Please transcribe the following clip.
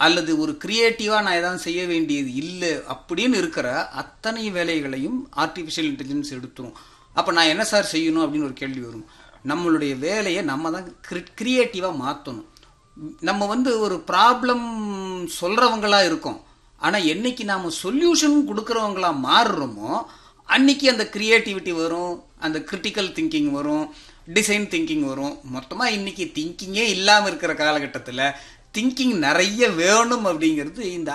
அல்லது ஒரு கிரியேட்டிவா நான் ஏதாவது செய்ய வேண்டியது இல்லை அப்படின்னு இருக்கிற அத்தனை வேலைகளையும் ஆர்டிஃபிஷியல் இன்டெலிஜென்ஸ் எடுத்துரும் அப்ப நான் என்ன சார் செய்யணும் அப்படின்னு ஒரு கேள்வி வரும் நம்மளுடைய வேலையை நம்ம தான் கிரியேட்டிவா மாற்றணும் நம்ம வந்து ஒரு ப்ராப்ளம் சொல்றவங்களா இருக்கோம் ஆனா என்னைக்கு நாம சொல்யூஷன் கொடுக்கறவங்களா மாறுறோமோ அன்னைக்கு அந்த கிரியேட்டிவிட்டி வரும் அந்த கிரிட்டிக்கல் திங்கிங் வரும் டிசைன் திங்கிங் வரும் மொத்தமா இன்னைக்கு திங்கிங்கே இல்லாம இருக்கிற காலகட்டத்தில் திங்கிங் நிறைய வேணும் அப்படிங்கிறது இந்த